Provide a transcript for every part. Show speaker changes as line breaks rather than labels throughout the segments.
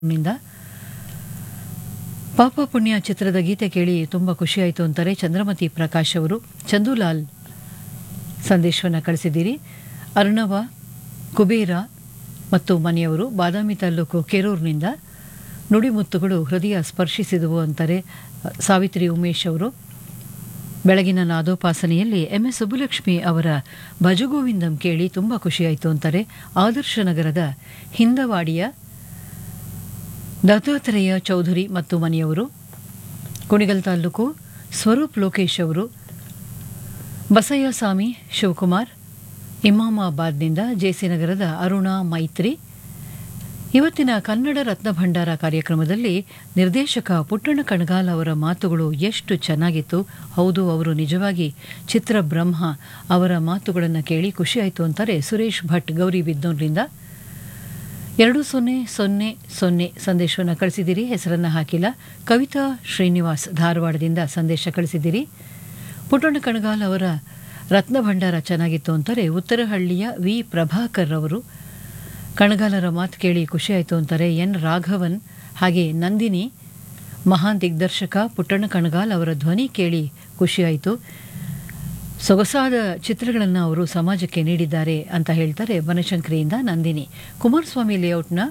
ನಿಂದ ಪಾಪ ಪುಣ್ಯ ಚಿತ್ರದ ಗೀತೆ ಕೇಳಿ ತುಂಬ ಖುಷಿಯಾಯಿತು ಅಂತಾರೆ ಚಂದ್ರಮತಿ ಪ್ರಕಾಶ್ ಅವರು ಚಂದೂಲಾಲ್ ಸಂದೇಶವನ್ನು ಕಳಿಸಿದ್ದೀರಿ ಅರ್ಣವ ಕುಬೇರ ಮತ್ತು ಮನೆಯವರು ಬಾದಾಮಿ ತಾಲೂಕು ಕೆರೂರಿನಿಂದ ನುಡಿಮುತ್ತುಗಳು ಹೃದಯ ಸ್ಪರ್ಶಿಸಿದವು ಅಂತಾರೆ ಸಾವಿತ್ರಿ ಉಮೇಶ್ ಅವರು ಬೆಳಗಿನ ನಾದೋಪಾಸನೆಯಲ್ಲಿ ಎಂ ಎಸ್ ಸುಬ್ಬುಲಕ್ಷ್ಮಿ ಅವರ ಭಜಗೋವಿಂದಂ ಕೇಳಿ ತುಂಬ ಖುಷಿಯಾಯಿತು ಅಂತಾರೆ ಆದರ್ಶ ನಗರದ ಹಿಂದವಾಡಿಯ ದತ್ತಾತ್ರೇಯ ಚೌಧರಿ ಮತ್ತು ಮನೆಯವರು ಕುಣಿಗಲ್ ತಾಲೂಕು ಸ್ವರೂಪ್ ಲೋಕೇಶ್ ಅವರು ಬಸಯ್ಯ ಸ್ವಾಮಿ ಶಿವಕುಮಾರ್ ಇಮಾಮಾಬಾದ್ನಿಂದ ಜೆಸಿ ನಗರದ ಅರುಣಾ ಮೈತ್ರಿ ಇವತ್ತಿನ ಕನ್ನಡ ರತ್ನ ಭಂಡಾರ ಕಾರ್ಯಕ್ರಮದಲ್ಲಿ ನಿರ್ದೇಶಕ ಪುಟ್ಟಣ ಕಣಗಾಲ್ ಅವರ ಮಾತುಗಳು ಎಷ್ಟು ಚೆನ್ನಾಗಿತ್ತು ಹೌದು ಅವರು ನಿಜವಾಗಿ ಚಿತ್ರ ಬ್ರಹ್ಮ ಅವರ ಮಾತುಗಳನ್ನು ಕೇಳಿ ಖುಷಿಯಾಯಿತು ಅಂತಾರೆ ಸುರೇಶ್ ಭಟ್ ಗೌರಿ ಬಿದ್ದೂರಿನಿಂದ ಎರಡು ಸೊನ್ನೆ ಸೊನ್ನೆ ಸೊನ್ನೆ ಸಂದೇಶವನ್ನು ಕಳಿಸಿದ್ದೀರಿ ಹೆಸರನ್ನು ಹಾಕಿಲ್ಲ ಕವಿತಾ ಶ್ರೀನಿವಾಸ್ ಧಾರವಾಡದಿಂದ ಸಂದೇಶ ಕಳಿಸಿದ್ದೀರಿ ಪುಟ್ಟಣ್ಣ ಕಣಗಾಲ್ ಅವರ ರತ್ನ ಭಂಡಾರ ಚೆನ್ನಾಗಿತ್ತು ಅಂತಾರೆ ಉತ್ತರಹಳ್ಳಿಯ ವಿ ಪ್ರಭಾಕರ್ ಅವರು ಕಣಗಾಲರ ಮಾತು ಕೇಳಿ ಖುಷಿಯಾಯಿತು ಅಂತಾರೆ ಎನ್ ರಾಘವನ್ ಹಾಗೆ ನಂದಿನಿ ಮಹಾನ್ ದಿಗ್ದರ್ಶಕ ಪುಟ್ಟಣ್ಣ ಕಣಗಾಲ್ ಅವರ ಧ್ವನಿ ಕೇಳಿ ಖುಷಿಯಾಯಿತು ಸೊಗಸಾದ ಚಿತ್ರಗಳನ್ನು ಅವರು ಸಮಾಜಕ್ಕೆ ನೀಡಿದ್ದಾರೆ ಅಂತ ಹೇಳ್ತಾರೆ ಬನಶಂಕರಿಯಿಂದ ನಂದಿನಿ ಕುಮಾರಸ್ವಾಮಿ ಲೇಔಟ್ನ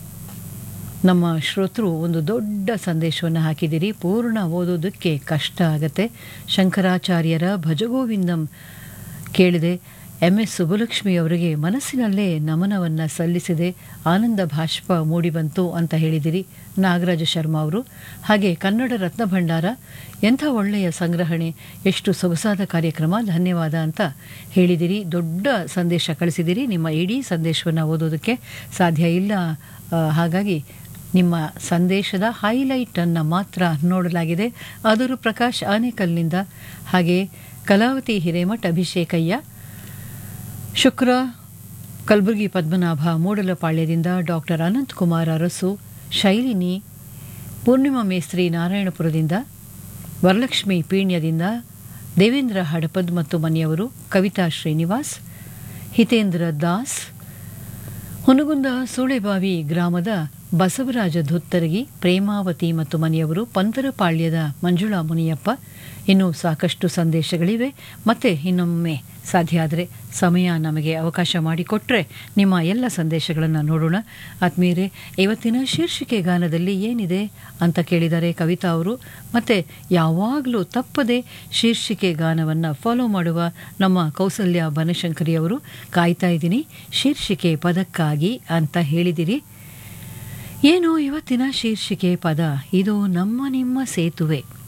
ನಮ್ಮ ಶ್ರೋತೃ ಒಂದು ದೊಡ್ಡ ಸಂದೇಶವನ್ನು ಹಾಕಿದ್ದೀರಿ ಪೂರ್ಣ ಓದೋದಕ್ಕೆ ಕಷ್ಟ ಆಗತ್ತೆ ಶಂಕರಾಚಾರ್ಯರ ಭಜಗೋವಿಂದಂ ಕೇಳಿದೆ ಎಂ ಎಸ್ ಸುಬ್ಬಲಕ್ಷ್ಮಿ ಅವರಿಗೆ ಮನಸ್ಸಿನಲ್ಲೇ ನಮನವನ್ನು ಸಲ್ಲಿಸಿದೆ ಆನಂದ ಭಾಷ್ಪ ಮೂಡಿಬಂತು ಅಂತ ಹೇಳಿದಿರಿ ನಾಗರಾಜ ಶರ್ಮಾ ಅವರು ಹಾಗೆ ಕನ್ನಡ ರತ್ನ ಭಂಡಾರ ಎಂಥ ಒಳ್ಳೆಯ ಸಂಗ್ರಹಣೆ ಎಷ್ಟು ಸೊಗಸಾದ ಕಾರ್ಯಕ್ರಮ ಧನ್ಯವಾದ ಅಂತ ಹೇಳಿದಿರಿ ದೊಡ್ಡ ಸಂದೇಶ ಕಳಿಸಿದಿರಿ ನಿಮ್ಮ ಇಡೀ ಸಂದೇಶವನ್ನು ಓದೋದಕ್ಕೆ ಸಾಧ್ಯ ಇಲ್ಲ ಆ, ಹಾಗಾಗಿ ನಿಮ್ಮ ಸಂದೇಶದ ಹೈಲೈಟನ್ನು ಮಾತ್ರ ನೋಡಲಾಗಿದೆ ಆದರೂ ಪ್ರಕಾಶ್ ಆನೇಕಲ್ನಿಂದ ಹಾಗೆ ಕಲಾವತಿ ಹಿರೇಮಠ್ ಅಭಿಷೇಕಯ್ಯ ಶುಕ್ರ ಕಲಬುರಗಿ ಪದ್ಮನಾಭ ಮೂಡಲಪಾಳ್ಯದಿಂದ ಡಾಕ್ಟರ್ ಅನಂತ್ ಕುಮಾರ್ ಅರಸು ಶೈಲಿನಿ ಪೂರ್ಣಿಮಾ ಮೇಸ್ತ್ರಿ ನಾರಾಯಣಪುರದಿಂದ ವರಲಕ್ಷ್ಮಿ ಪೀಣ್ಯದಿಂದ ದೇವೇಂದ್ರ ಹಡಪದ್ ಮತ್ತು ಮನೆಯವರು ಕವಿತಾ ಶ್ರೀನಿವಾಸ್ ಹಿತೇಂದ್ರ ದಾಸ್ ಹುನಗುಂದ ಸೂಳೆಬಾವಿ ಗ್ರಾಮದ ಬಸವರಾಜ ಧುತ್ತರಗಿ ಪ್ರೇಮಾವತಿ ಮತ್ತು ಮನೆಯವರು ಪಂತರಪಾಳ್ಯದ ಮಂಜುಳಾ ಮುನಿಯಪ್ಪ ಇನ್ನೂ ಸಾಕಷ್ಟು ಸಂದೇಶಗಳಿವೆ ಮತ್ತೆ ಇನ್ನೊಮ್ಮೆ ಸಾಧ್ಯ ಆದರೆ ಸಮಯ ನಮಗೆ ಅವಕಾಶ ಮಾಡಿಕೊಟ್ರೆ ನಿಮ್ಮ ಎಲ್ಲ ಸಂದೇಶಗಳನ್ನು ನೋಡೋಣ ಆತ್ಮೀಯರೇ ಇವತ್ತಿನ ಶೀರ್ಷಿಕೆ ಗಾನದಲ್ಲಿ ಏನಿದೆ ಅಂತ ಕೇಳಿದ್ದಾರೆ ಕವಿತಾ ಅವರು ಮತ್ತು ಯಾವಾಗಲೂ ತಪ್ಪದೆ ಶೀರ್ಷಿಕೆ ಗಾನವನ್ನು ಫಾಲೋ ಮಾಡುವ ನಮ್ಮ ಕೌಸಲ್ಯ ಬನಶಂಕರಿ ಅವರು ಕಾಯ್ತಾ ಇದ್ದೀನಿ ಶೀರ್ಷಿಕೆ ಪದಕ್ಕಾಗಿ ಅಂತ ಹೇಳಿದಿರಿ ಏನು ಇವತ್ತಿನ ಶೀರ್ಷಿಕೆ ಪದ ಇದು ನಮ್ಮ ನಿಮ್ಮ ಸೇತುವೆ